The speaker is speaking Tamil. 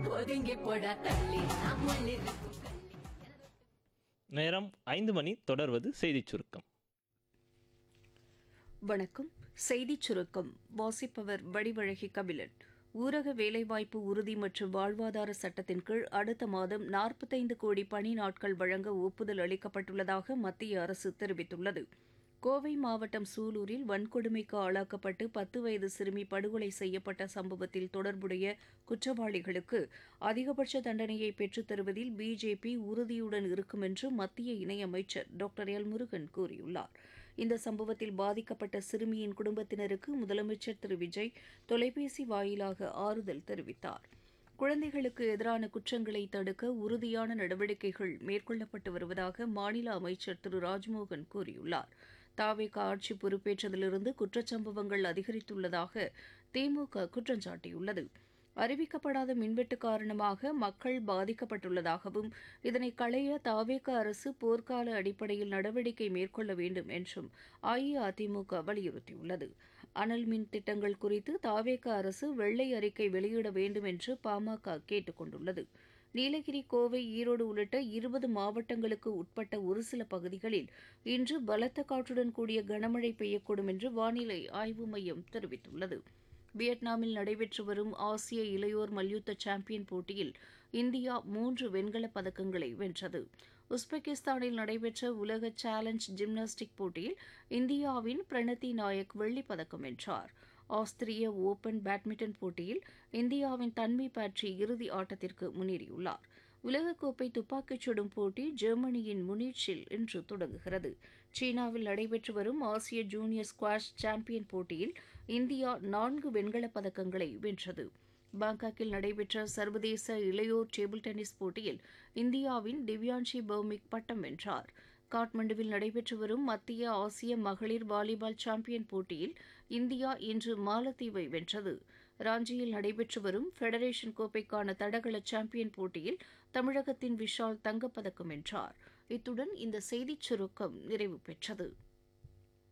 ஒதுங்கி போட தள்ளி நாம் உள்ளிருக்கும் நேரம் ஐந்து மணி தொடர்வது செய்திச் சுருக்கம் வணக்கம் செய்திச் சுருக்கம் வாசிப்பவர் வடிவழகி கபிலன் ஊரக வேலைவாய்ப்பு உறுதி மற்றும் வாழ்வாதார சட்டத்தின் கீழ் அடுத்த மாதம் நாற்பத்தைந்து கோடி பணி நாட்கள் வழங்க ஒப்புதல் அளிக்கப்பட்டுள்ளதாக மத்திய அரசு தெரிவித்துள்ளது கோவை மாவட்டம் சூலூரில் வன்கொடுமைக்கு ஆளாக்கப்பட்டு பத்து வயது சிறுமி படுகொலை செய்யப்பட்ட சம்பவத்தில் தொடர்புடைய குற்றவாளிகளுக்கு அதிகபட்ச தண்டனையை பெற்றுத் தருவதில் பிஜேபி உறுதியுடன் இருக்கும் என்று மத்திய இணையமைச்சர் டாக்டர் எல் முருகன் கூறியுள்ளார் இந்த சம்பவத்தில் பாதிக்கப்பட்ட சிறுமியின் குடும்பத்தினருக்கு முதலமைச்சர் திரு விஜய் தொலைபேசி வாயிலாக ஆறுதல் தெரிவித்தார் குழந்தைகளுக்கு எதிரான குற்றங்களை தடுக்க உறுதியான நடவடிக்கைகள் மேற்கொள்ளப்பட்டு வருவதாக மாநில அமைச்சர் திரு ராஜ்மோகன் கூறியுள்ளார் தாவேக ஆட்சி பொறுப்பேற்றதிலிருந்து குற்றச்சம்பவங்கள் அதிகரித்துள்ளதாக திமுக குற்றம் சாட்டியுள்ளது அறிவிக்கப்படாத மின்வெட்டு காரணமாக மக்கள் பாதிக்கப்பட்டுள்ளதாகவும் இதனை களைய தாவேக அரசு போர்க்கால அடிப்படையில் நடவடிக்கை மேற்கொள்ள வேண்டும் என்றும் அஇஅதிமுக வலியுறுத்தியுள்ளது அனல் மின் திட்டங்கள் குறித்து தாவேக அரசு வெள்ளை அறிக்கை வெளியிட வேண்டும் என்று பாமக கேட்டுக் கொண்டுள்ளது நீலகிரி கோவை ஈரோடு உள்ளிட்ட இருபது மாவட்டங்களுக்கு உட்பட்ட ஒரு சில பகுதிகளில் இன்று பலத்த காற்றுடன் கூடிய கனமழை பெய்யக்கூடும் என்று வானிலை ஆய்வு மையம் தெரிவித்துள்ளது வியட்நாமில் நடைபெற்று வரும் ஆசிய இளையோர் மல்யுத்த சாம்பியன் போட்டியில் இந்தியா மூன்று வெண்கலப் பதக்கங்களை வென்றது உஸ்பெகிஸ்தானில் நடைபெற்ற உலக சேலஞ்ச் ஜிம்னாஸ்டிக் போட்டியில் இந்தியாவின் பிரணதி நாயக் வெள்ளிப் பதக்கம் வென்றார் ஆஸ்திரிய ஓபன் பேட்மிண்டன் போட்டியில் இந்தியாவின் தன்வி பாட்ரி இறுதி ஆட்டத்திற்கு முன்னேறியுள்ளார் உலகக்கோப்பை துப்பாக்கிச் சுடும் போட்டி ஜெர்மனியின் முனிச்சில் இன்று தொடங்குகிறது சீனாவில் நடைபெற்று வரும் ஆசிய ஜூனியர் ஸ்குவாஷ் சாம்பியன் போட்டியில் இந்தியா நான்கு வெண்கலப் பதக்கங்களை வென்றது பாங்காக்கில் நடைபெற்ற சர்வதேச இளையோர் டேபிள் டென்னிஸ் போட்டியில் இந்தியாவின் திவ்யான்ஷி பௌமிக் பட்டம் வென்றார் காட்மண்டுவில் நடைபெற்று வரும் மத்திய ஆசிய மகளிர் வாலிபால் சாம்பியன் போட்டியில் இந்தியா இன்று மாலத்தீவை வென்றது ராஞ்சியில் நடைபெற்று வரும் ஃபெடரேஷன் கோப்பைக்கான தடகள சாம்பியன் போட்டியில் தமிழகத்தின் விஷால் தங்கப்பதக்கம் வென்றார் இத்துடன் இந்த செய்திச் சுருக்கம் நிறைவு பெற்றது